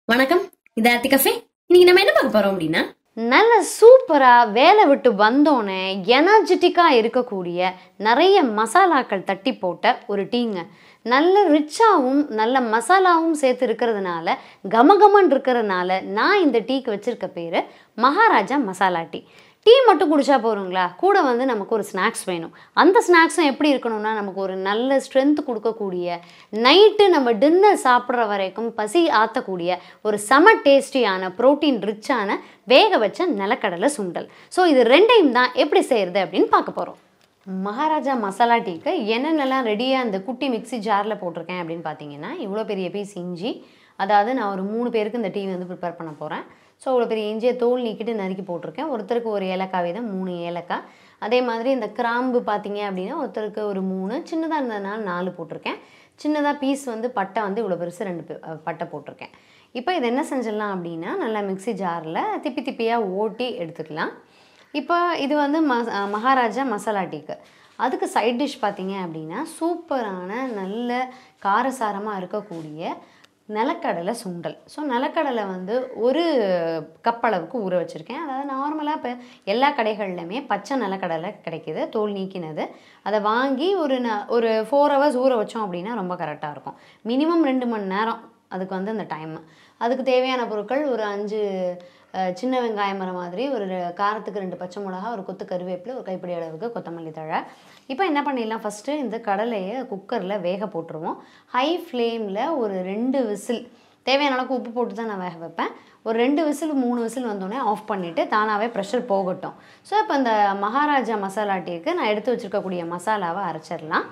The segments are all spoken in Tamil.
வணக்கம் இது ஆர்த்தி கஃபே இன்னைக்கு நம்ம என்ன பார்க்க போறோம் அப்படின்னா நல்ல சூப்பராக வேலை விட்டு வந்தோன்னே எனர்ஜெட்டிக்காக இருக்கக்கூடிய நிறைய மசாலாக்கள் தட்டி போட்ட ஒரு டீங்க நல்ல ரிச்சாகவும் நல்ல மசாலாவும் சேர்த்து இருக்கிறதுனால கமகமன் இருக்கிறதுனால நான் இந்த டீக்கு வச்சிருக்க பேர் மகாராஜா மசாலா டீ டீ மட்டும் குடிச்சா போகிறோங்களா கூட வந்து நமக்கு ஒரு ஸ்நாக்ஸ் வேணும் அந்த ஸ்நாக்ஸும் எப்படி இருக்கணும்னா நமக்கு ஒரு நல்ல ஸ்ட்ரென்த் கொடுக்கக்கூடிய நைட்டு நம்ம டின்னர் சாப்பிட்ற வரைக்கும் பசி ஆற்றக்கூடிய ஒரு செம டேஸ்டியான ப்ரோட்டீன் ரிச்சான வேக வச்ச நிலக்கடலை சுண்டல் ஸோ இது ரெண்டையும் தான் எப்படி செய்கிறது அப்படின்னு பார்க்க போகிறோம் மகாராஜா மசாலா டீக்கு என்னென்னலாம் ரெடியாக அந்த குட்டி மிக்ஸி ஜாரில் போட்டிருக்கேன் அப்படின்னு பார்த்தீங்கன்னா இவ்வளோ பெரிய பீஸ் இஞ்சி அதாவது நான் ஒரு மூணு பேருக்கு இந்த டீ வந்து ப்ரிப்பேர் பண்ண போகிறேன் ஸோ இவ்வளோ பெரிய இஞ்சியை தோல் நீக்கிட்டு நறுக்கி போட்டிருக்கேன் ஒருத்தருக்கு ஒரு ஏலக்காய் வீதம் மூணு ஏலக்காய் அதே மாதிரி இந்த கிராம்பு பார்த்தீங்க அப்படின்னா ஒருத்தருக்கு ஒரு மூணு சின்னதாக இருந்ததுனால நாலு போட்டிருக்கேன் சின்னதாக பீஸ் வந்து பட்டை வந்து இவ்வளோ பெருசு ரெண்டு பே- அஹ் பட்டை போட்டிருக்கேன் இப்போ இது என்ன செஞ்சிடலாம் அப்படின்னா நல்லா மிக்ஸி ஜாரில் திப்பி திப்பியாக ஓட்டி எடுத்துக்கலாம் இப்போ இது வந்து ம அஹ் மகாராஜா மசாலா டீக்கு அதுக்கு சைட் டிஷ் பார்த்தீங்க அப்படின்னா சூப்பரான நல்ல காரசாரமாக இருக்கக்கூடிய நிலக்கடலை சுண்டல் ஸோ நிலக்கடலை வந்து ஒரு கப் அளவுக்கு ஊற வச்சுருக்கேன் அதாவது நார்மலாக இப்போ எல்லா கடைகள்லையுமே பச்சை நிலக்கடலை கிடைக்கிது தோல் நீக்கினது அதை வாங்கி ஒரு ந ஒரு ஃபோர் ஹவர்ஸ் ஊற வச்சோம் அப்படின்னா ரொம்ப கரெக்டாக இருக்கும் மினிமம் ரெண்டு மணி நேரம் அதுக்கு வந்து அந்த டைம் அதுக்கு தேவையான பொருட்கள் ஒரு அஞ்சு அஹ், சின்ன வெங்காயம் மரம் மாதிரி ஒரு ரெ- காரத்துக்கு ரெண்டு பச்சை மிளகா ஒரு கொத்து கருவேப்பிலை ஒரு கைப்பிடி அளவுக்கு கொத்தமல்லி தழை இப்போ என்ன பண்ணிடலாம் ஃபஸ்ட்டு இந்த கடலையை குக்கரில் வேக போட்டுருவோம் ஹை ஃப்ளேமில் ஒரு ரெண்டு விசில் தேவையான அளவுக்கு உப்பு போட்டு தான் நான் வேக வைப்பேன் ஒரு ரெண்டு விசில் மூணு விசில் வந்தோடனே ஆஃப் பண்ணிவிட்டு தானாகவே ப்ரெஷர் போகட்டும் ஸோ இப்போ இந்த மகாராஜா மசாலா டீக்கு நான் எடுத்து வச்சுருக்கக்கூடிய மசாலாவை அரைச்சிடலாம்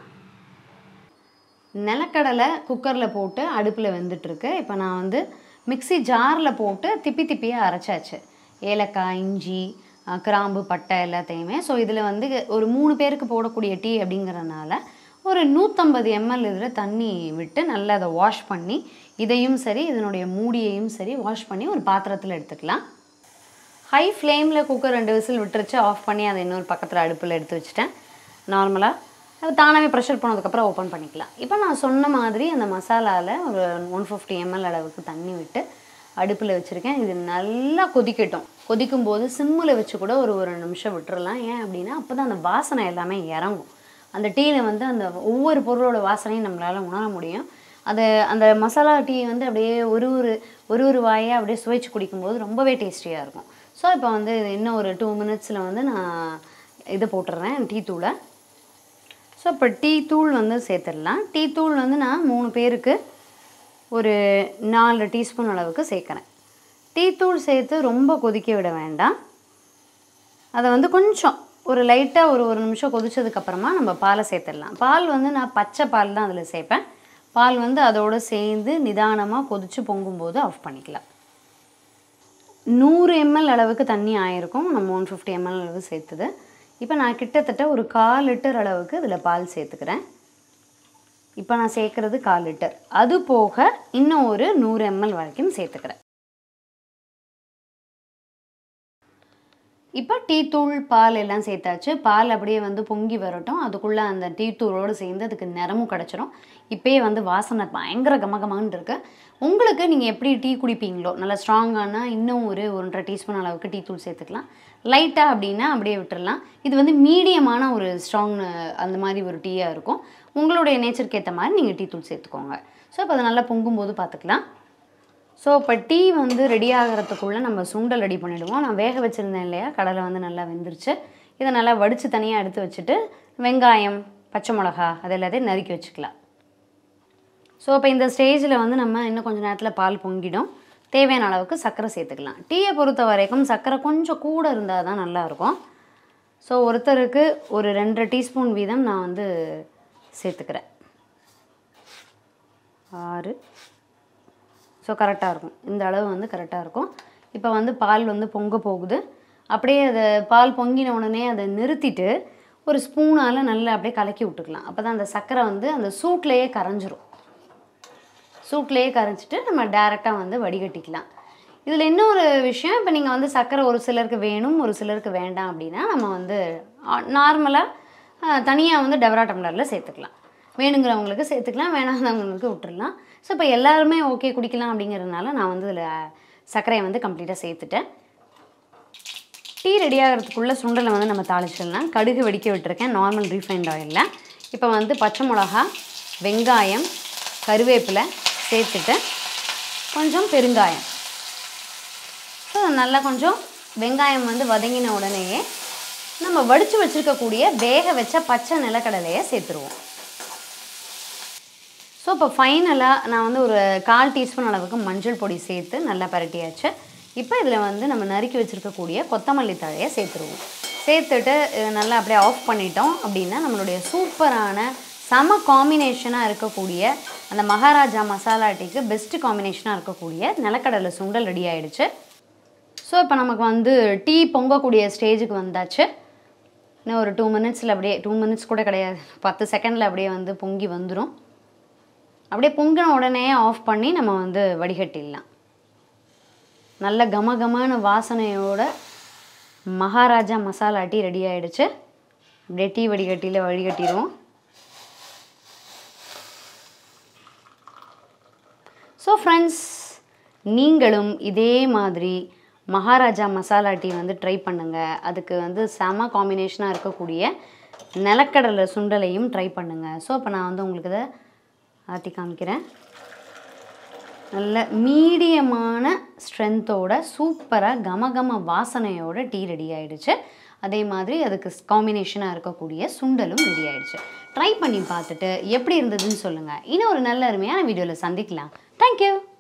நிலக்கடலை குக்கரில் போட்டு அடுப்பில் வெந்துட்டுருக்கு இப்போ நான் வந்து மிக்ஸி ஜாரில் போட்டு திப்பி திப்பியாக அரைச்சாச்சு ஏலக்காய் இஞ்சி அஹ், கிராம்பு பட்டை எல்லாத்தையுமே ஸோ இதில் வந்து ஒரு மூணு பேருக்கு போடக்கூடிய டீ அப்படிங்கிறனால ஒரு நூற்றம்பது எம்எல் இதில் தண்ணி விட்டு நல்லா அதை வாஷ் பண்ணி இதையும் சரி இதனுடைய மூடியையும் சரி வாஷ் பண்ணி ஒரு பாத்திரத்தில் எடுத்துக்கலாம் ஹை ஃப்ளேமில் குக்கர் ரெண்டு விசில் விட்டுருச்சு ஆஃப் பண்ணி அதை இன்னொரு பக்கத்தில் அடுப்பில் எடுத்து வச்சுட்டேன் நார்மலாக அது தானாகவே ப்ரெஷர் போனதுக்கப்புறம் ஓப்பன் பண்ணிக்கலாம் இப்போ நான் சொன்ன மாதிரி அந்த மசாலாவில் ஒரு ஒன் ஃபிஃப்டி எம்எல் அளவுக்கு தண்ணி விட்டு அடுப்பில் வச்சுருக்கேன் இது நல்லா கொதிக்கட்டும் கொதிக்கும் போது சிம்மில் வச்சு கூட ஒரு ஒரு நிமிஷம் விட்டுறலாம் ஏன் அப்படின்னா அப்போ தான் அந்த வாசனை எல்லாமே இறங்கும் அந்த டீயில் வந்து அந்த ஒவ்வொரு பொருளோட வாசனையும் நம்மளால் உணர முடியும் அது அந்த மசாலா டீ வந்து அப்படியே ஒரு ஒரு ஒரு ஒரு வாயாக அப்படியே சுவைச்சு குடிக்கும்போது ரொம்பவே டேஸ்டியாக இருக்கும் ஸோ இப்போ வந்து இது இன்னும் ஒரு டூ மினிட்ஸில் வந்து நான் இதை போட்டுடுறேன் டீ தூளை ஸோ இப்போ டீ தூள் வந்து சேர்த்துடலாம் டீ தூள் வந்து நான் மூணு பேருக்கு ஒரு நாலு டீஸ்பூன் அளவுக்கு சேர்க்குறேன் டீ தூள் சேர்த்து ரொம்ப கொதிக்க விட வேண்டாம் அதை வந்து கொஞ்சம் ஒரு லைட்டாக ஒரு ஒரு நிமிஷம் கொதிச்சதுக்கப்புறமா நம்ம பாலை சேர்த்துடலாம் பால் வந்து நான் பச்சை பால் தான் அதில் சேர்ப்பேன் பால் வந்து அதோடு சேர்ந்து நிதானமாக கொதித்து பொங்கும்போது ஆஃப் பண்ணிக்கலாம் நூறு எம்எல் அளவுக்கு தண்ணி ஆயிருக்கும் நம்ம ஒன் ஃபிஃப்டி எம்எல் அளவு சேர்த்துது இப்போ நான் கிட்டத்தட்ட ஒரு கால் லிட்டர் அளவுக்கு இதில் பால் சேர்த்துக்கிறேன் இப்போ நான் சேர்க்குறது கால் லிட்டர் அது போக இன்னும் ஒரு நூறு எம்எல் வரைக்கும் சேர்த்துக்கிறேன் இப்போ டீ தூள் பால் எல்லாம் சேர்த்தாச்சு பால் அப்படியே வந்து பொங்கி வரட்டும் அதுக்குள்ளே அந்த டீ தூளோடு சேர்ந்து அதுக்கு நிறமும் கிடச்சிரும் இப்போயே வந்து வாசனை பயங்கர கமகமான்னு இருக்கு உங்களுக்கு நீங்கள் எப்படி டீ குடிப்பீங்களோ நல்லா ஸ்ட்ராங்கானா இன்னும் ஒரு ஒன்றரை டீஸ்பூன் அளவுக்கு டீ தூள் சேர்த்துக்கலாம் லைட்டாக அப்படின்னா அப்படியே விட்டுறலாம் இது வந்து மீடியமான ஒரு ஸ்ட்ராங் அந்த மாதிரி ஒரு டீயாக இருக்கும் உங்களுடைய நேச்சருக்கு ஏற்ற மாதிரி நீங்கள் டீ தூள் சேர்த்துக்கோங்க ஸோ இப்போ அது நல்லா பொங்கும்போது பார்த்துக்கலாம் ஸோ இப்போ டீ வந்து ரெடி ஆகிறதுக்குள்ளே நம்ம சுண்டல் ரெடி பண்ணிவிடுவோம் நான் வேக வச்சுருந்தேன் இல்லையா கடலை வந்து நல்லா வெந்துருச்சு இதை நல்லா வடித்து தனியாக எடுத்து வச்சுட்டு வெங்காயம் பச்சை மிளகா அது எல்லாத்தையும் நறுக்கி வச்சுக்கலாம் ஸோ இப்போ இந்த ஸ்டேஜில் வந்து நம்ம இன்னும் கொஞ்சம் நேரத்தில் பால் பொங்கிடும் தேவையான அளவுக்கு சர்க்கரை சேர்த்துக்கலாம் டீயை பொறுத்த வரைக்கும் சர்க்கரை கொஞ்சம் கூட இருந்தால் தான் நல்லாயிருக்கும் ஸோ ஒருத்தருக்கு ஒரு ரெண்டரை டீஸ்பூன் வீதம் நான் வந்து சேர்த்துக்கிறேன் ஆறு ஸோ கரெக்டாக இருக்கும் இந்த அளவு வந்து கரெக்டாக இருக்கும் இப்போ வந்து பால் வந்து பொங்க போகுது அப்படியே அதை பால் பொங்கின உடனே அதை நிறுத்திட்டு ஒரு ஸ்பூனால் நல்லா அப்படியே கலக்கி விட்டுக்கலாம் அப்போ தான் அந்த சர்க்கரை வந்து அந்த சூட்லேயே கரைஞ்சிரும் சூட்லேயே கரைச்சிட்டு நம்ம டேரெக்டாக வந்து வடிகட்டிக்கலாம் இதில் இன்னொரு விஷயம் இப்போ நீங்கள் வந்து சர்க்கரை ஒரு சிலருக்கு வேணும் ஒரு சிலருக்கு வேண்டாம் அப்படின்னா நம்ம வந்து நார்மலாக தனியாக வந்து டெவரா டம்ளரில் சேர்த்துக்கலாம் வேணுங்கிறவங்களுக்கு சேர்த்துக்கலாம் வேணாதவங்களுக்கு விட்டுறலாம் ஸோ இப்போ எல்லாருமே ஓகே குடிக்கலாம் அப்படிங்கிறதுனால நான் வந்து இதில் சர்க்கரையை வந்து கம்ப்ளீட்டாக சேர்த்துட்டேன் டீ ரெடி ஆகிறதுக்குள்ளே சுண்டலை வந்து நம்ம தாளிச்சிடலாம் கடுகு வெடிக்க விட்டுருக்கேன் நார்மல் ரீஃபைண்ட் ஆயிலில் இப்போ வந்து பச்சை மிளகா வெங்காயம் கருவேப்பிலை சேர்த்துட்டு கொஞ்சம் பெருங்காயம் ஸோ நல்லா கொஞ்சம் வெங்காயம் வந்து வதங்கின உடனேயே நம்ம வடித்து வச்சுருக்கக்கூடிய வேக வச்ச பச்சை நிலக்கடலையை சேர்த்துருவோம் ஸோ இப்போ ஃபைனலாக நான் வந்து ஒரு கால் டீஸ்பூன் அளவுக்கு மஞ்சள் பொடி சேர்த்து நல்லா பரட்டியாச்சு இப்போ இதில் வந்து நம்ம நறுக்கி வச்சுருக்கக்கூடிய கொத்தமல்லி தழையை சேர்த்துருவோம் சேர்த்துட்டு இதை நல்லா அப்படியே ஆஃப் பண்ணிட்டோம் அப்படின்னா நம்மளுடைய சூப்பரான செம காம்பினேஷனாக இருக்கக்கூடிய அந்த மகாராஜா மசாலா டீக்கு பெஸ்ட்டு காம்பினேஷனாக இருக்கக்கூடிய நிலக்கடலை சுண்டல் ரெடி ஆயிடுச்சு ஸோ இப்போ நமக்கு வந்து டீ பொங்கக்கூடிய ஸ்டேஜுக்கு வந்தாச்சு இன்னும் ஒரு டூ மினிட்ஸில் அப்படியே டூ மினிட்ஸ் கூட கிடையாது பத்து செகண்டில் அப்படியே வந்து பொங்கி வந்துடும் அப்படியே பொங்கின உடனே ஆஃப் பண்ணி நம்ம வந்து வடிகட்டிடலாம் நல்ல கம கமன்னு வாசனையோட மகாராஜா மசாலா டீ ரெடி ஆயிடுச்சு அப்படியே டீ வடிகட்டியில் வடிகட்டிடுவோம் ஸோ ஃப்ரெண்ட்ஸ் நீங்களும் இதே மாதிரி மகாராஜா மசாலா டீ வந்து ட்ரை பண்ணுங்கள் அதுக்கு வந்து செம காம்பினேஷனாக இருக்கக்கூடிய நிலக்கடலை சுண்டலையும் ட்ரை பண்ணுங்கள் ஸோ இப்போ நான் வந்து உங்களுக்கு இதை ஆற்றி காமிக்கிறேன் நல்ல மீடியமான ஸ்ட்ரென்த்தோட சூப்பராக கமகம வாசனையோட டீ ரெடி ஆயிடுச்சு அதே மாதிரி அதுக்கு காம்பினேஷனாக இருக்கக்கூடிய சுண்டலும் ரெடி ஆயிடுச்சு ட்ரை பண்ணி பார்த்துட்டு எப்படி இருந்ததுன்னு சொல்லுங்கள் இன்னும் ஒரு நல்ல அருமையான வீடியோவில் சந்திக்கலாம் தேங்க்யூ